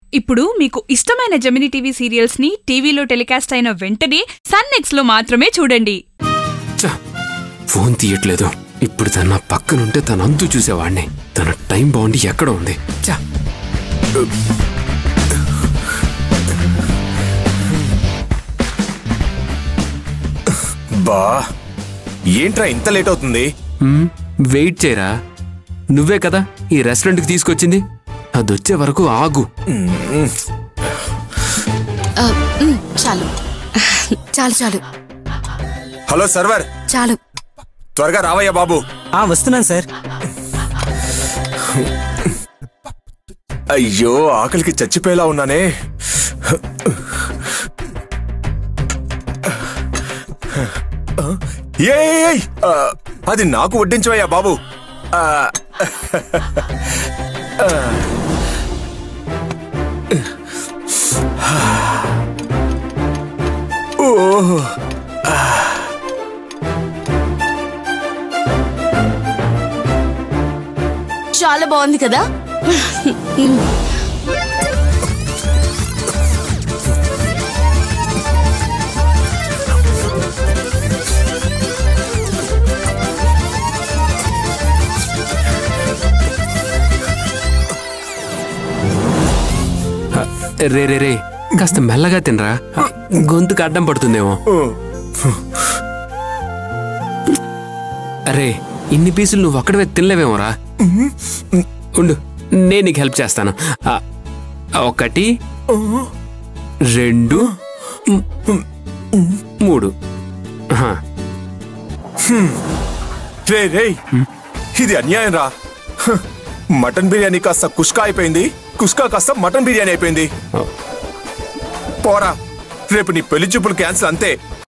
ఇప్పుడు మీకు ఇష్టమైన జమిని టీవీ సీరియల్స్ ని టీవీలో టెలికాస్ట్ అయిన వెంటనే సన్ నెక్స్ట్ లో మాత్రమే చూడండి ఛ! ఫోన్ తీయట్లేదు ఇప్పుడు తన నా పక్కనుంటే తన అంతు చూసేవాడిని తన టైం బాగుండి ఎక్కడ ఉంది ఛ! బా ఏంట్రా ఇంత లేట్ అవుతుంది మ్, వెయిట్ చేయరా నువ్వే కదా ఈ రెస్టారెంట్కి తీసుకొచ్చింది అది వచ్చే వరకు ఆగు ఆ, ఉమ్, చాలు చాలు చాలు హలో సర్వర్ చాలు త్వరగా రావయ్యా బాబు ఆ వస్తున్నాను సార్ అయ్యో ఆకలికి చచ్చిపోయేలా ఉన్నానే ఏయ్ ఆ, అది నాకు వడ్డించవయ్యా బాబు ఆ, ఓ చాలా బాగుంది కదా హ, రే రే రే కాస్త మెల్లగా తినరా హ, గొంతుకు అడ్డం పడుతుందేమో అరే ఇన్ని పీసులు నువ్వు ఒక్కడవే తినలేవేమోరా ఉండు నేను నీకు హెల్ప్ చేస్తాను ఆ, ఒకటి రెండు మ్, మూడు హ, రే రే ఇది అన్యాయం రా హ, మటన్ బిర్యానీ కాస్త కుష్కా అయిపోయింది కుష్కా కాస్త మటన్ బిర్యానీ అయిపోయింది ఓ. పోరా రేపు నీ పెళ్లి చూపులు క్యాన్సిల్ అంతే